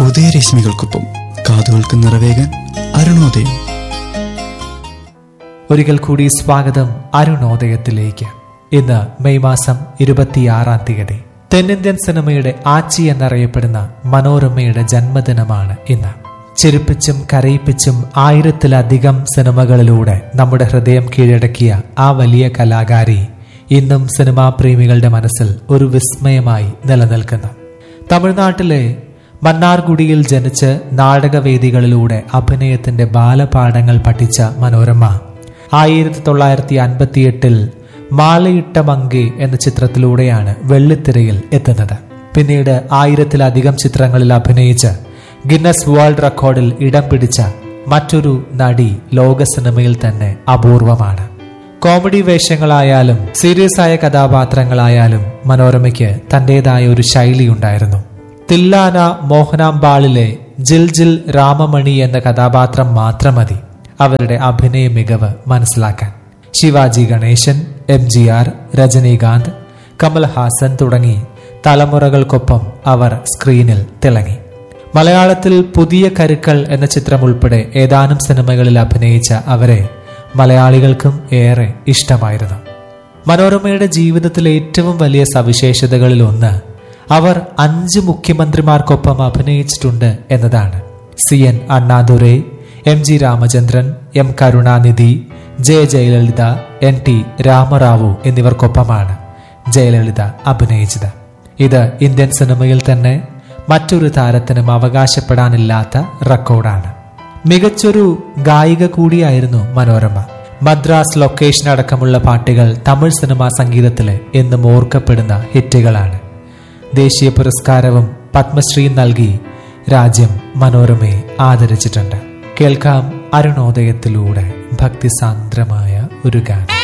ഉദയരശ്മികൾക്കൊപ്പം കാതുകൾക്ക് നിറവേകാൻ അരുണോദയം ഒരിക്കൽ കൂടി സ്വാഗതം അരുണോദയത്തിലേക്ക് ഇന്ന് മെയ് മാസം ഇരുപത്തിയാറാം തീയതി തെന്നിന്ത്യൻ സിനിമയുടെ ആച്ചി എന്നറിയപ്പെടുന്ന മനോരമയുടെ ജന്മദിനമാണ് ഇന്ന് ചിരിപ്പിച്ചും കരയിപ്പിച്ചും ആയിരത്തിലധികം സിനിമകളിലൂടെ നമ്മുടെ ഹൃദയം കീഴടക്കിയ ആ വലിയ കലാകാരി ഇന്നും സിനിമാ പ്രേമികളുടെ മനസ്സിൽ ഒരു വിസ്മയമായി നിലനിൽക്കുന്നു തമിഴ്നാട്ടിലെ മന്നാർഗുഡിയിൽ ജനിച്ച് നാടകവേദികളിലൂടെ അഭിനയത്തിന്റെ ബാലപാഠങ്ങൾ പഠിച്ച മനോരമ ആയിരത്തി തൊള്ളായിരത്തി അൻപത്തിയെട്ടിൽ മാലയിട്ട മങ്കെ എന്ന ചിത്രത്തിലൂടെയാണ് വെള്ളിത്തിരയിൽ എത്തുന്നത് പിന്നീട് ആയിരത്തിലധികം ചിത്രങ്ങളിൽ അഭിനയിച്ച് ഗിന്നസ് വേൾഡ് റെക്കോർഡിൽ ഇടം പിടിച്ച മറ്റൊരു നടി ലോക സിനിമയിൽ തന്നെ അപൂർവമാണ് കോമഡി വേഷങ്ങളായാലും സീരിയസ് ആയ കഥാപാത്രങ്ങളായാലും മനോരമയ്ക്ക് തന്റേതായ ഒരു ശൈലിയുണ്ടായിരുന്നു തില്ലാന മോഹനാംബാളിലെ ജിൽ ജിൽ രാമമണി എന്ന കഥാപാത്രം മാത്രം മതി അവരുടെ അഭിനയ മികവ് മനസ്സിലാക്കാൻ Sivaji Ganesan M G R Rajinikanth Kamal Haasan തുടങ്ങി തലമുറകൾക്കൊപ്പം അവർ സ്ക്രീനിൽ തിളങ്ങി മലയാളത്തിൽ പുതിയ കരുക്കൾ എന്ന ചിത്രം ഉൾപ്പെടെ ഏതാനും സിനിമകളിൽ അഭിനയിച്ച അവരെ മലയാളികൾക്കും ഏറെ ഇഷ്ടമായിരുന്നു മനോരമയുടെ ജീവിതത്തിലെ ഏറ്റവും വലിയ സവിശേഷതകളിൽ ഒന്ന് അവർ അഞ്ച് മുഖ്യമന്ത്രിമാർക്കൊപ്പം അഭിനയിച്ചിട്ടുണ്ട് എന്നതാണ് C N Annadurai M G Ramachandran M Karunanidhi J Jayalalithaa N T Rama Rao എന്നിവർക്കൊപ്പമാണ് ജയലളിത അഭിനയിച്ചത് ഇത് ഇന്ത്യൻ സിനിമയിൽ തന്നെ മറ്റൊരു താരത്തിനും അവകാശപ്പെടാനില്ലാത്ത റെക്കോർഡാണ് മികച്ചൊരു ഗായിക കൂടിയായിരുന്നു മനോരമ മദ്രാസ് ലൊക്കേഷൻ അടക്കമുള്ള പാട്ടുകൾ തമിഴ് സിനിമാ സംഗീതത്തിലെ എന്നും ഓർക്കപ്പെടുന്ന ഹിറ്റുകളാണ് ദേശീയ പുരസ്കാരവും പത്മശ്രീയും നൽകി രാജ്യം മനോരമയെ ആദരിച്ചിട്ടുണ്ട് കേൾക്കാം അരുണോദയത്തിലൂടെ ഭക്തിസാന്ദ്രമായ ഒരു ഗാനം